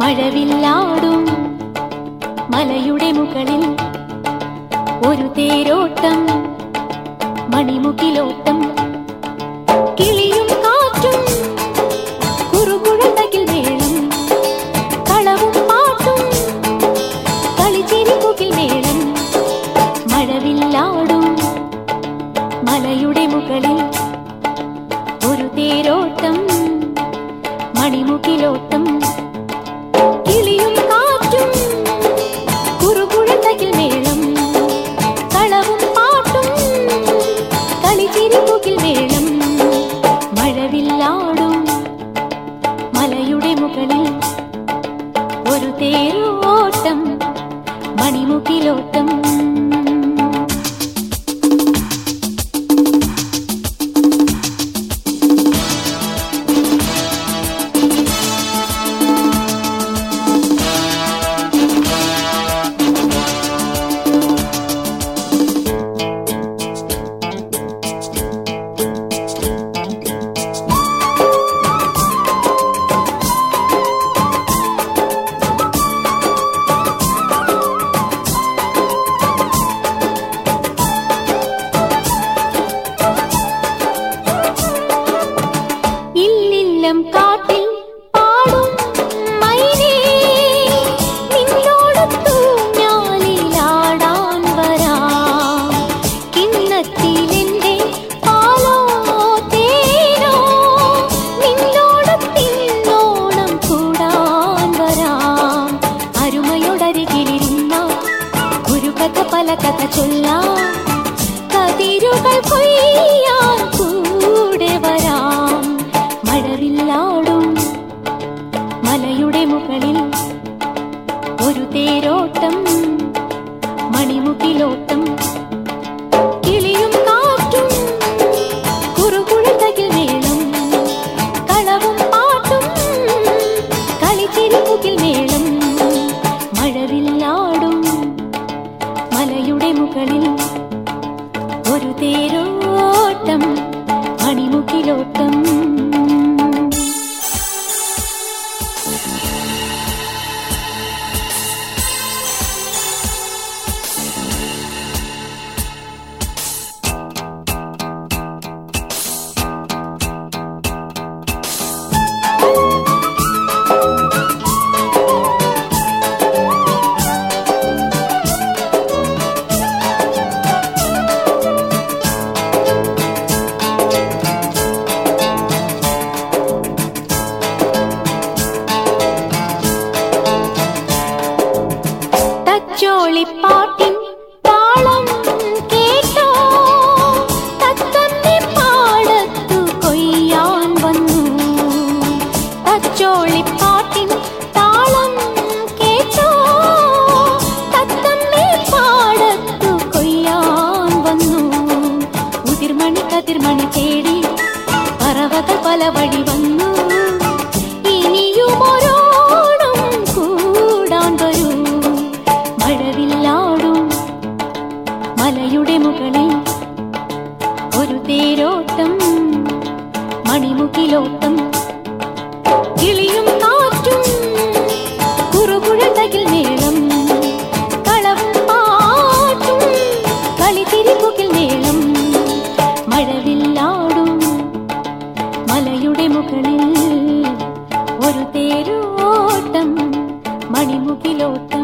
മഴവില്ലാടും മലയുടെ മുകളിൽ ഒരു തേരോട്ടം മണിമുകിലോട്ടം കിളിയും കാറ്റും കുറുകുഴതകിൽ മേളം കളവും പാട്ടും കളിച്ചിരിപ്പുകിൽ മേളം മഴവില്ലാടും മലയുടെ മുകളിൽ ഒരു തേരോട്ടം മണിമുകിലോട്ടം കിളിയും കാറ്റും കുറുകുഴതകിൽ മേളം കളവും പാട്ടും കളിച്ചിരിപ്പുകിൽ മേളം മഴവില്ലാടും മലയുടെ മുകളിൽ ഒരു തേരോട്ടം മണിമുകിലോട്ടം ഇല്ലില്ലം കാട്ടിൽ പാടും മൈനേ നിന്നോടൊത്തു ഞാലിലാടാൻ വരാം കിണ്ണത്തിലെന്റെ പാലോ തേനോ നിന്നോടൊത്തിന്നോണം കൂടാൻ വരാം അരുമയോടരികിലിരുന്ന ഒരു കഥ പല കഥ ചൊല്ലാം കതിരുകൾ കൊയ്യാൻ കൂടെ വരാം മഴവില്ലാടും മലയുടെ മുകളിൽ ഒരു തേരോട്ടം മണിമുകിലോട്ടം കിളിയും കാറ്റും കുറുകുഴതകിൽ മേളം കളവും പാട്ടും കളിച്ചിരിപ്പുകിൽ മേളം മഴവില്ലാടും മലയുടെ മുകളിൽ ഒരു തേരോട്ടം മണിമുകിലോട്ടം തച്ചോളിപ്പാട്ടിൻ താളം കേട്ടോ തത്തമ്മി പാടത്തു കൊയ്യാൻ വന്നു തച്ചോളിപ്പാട്ടിൻ താളം കേട്ടോ തത്തമ്മി പാടത്തു കൊയ്യാൻ വന്നു ഉതിർമണി കതിർമണി തേടി പറവകൾ പല വഴി വന്നു ഇനിയും ഒരോണം കൂടാൻ വരൂ മഴവില്ലാടും മലയുടെ മുകളിൽ ഒരു തേരോട്ടം മണിമുകിലോട്ടം കിളിയും കാറ്റും കുറുകുഴതകിൽ മേളം കളവും പാട്ടും കളിത്തിരിപ്പുകിൽ മേളം മഴവില്ലാടും മലയുടെ മുകളിൽ ഒരു തേരോട്ടം മണിമുകിലോട്ടം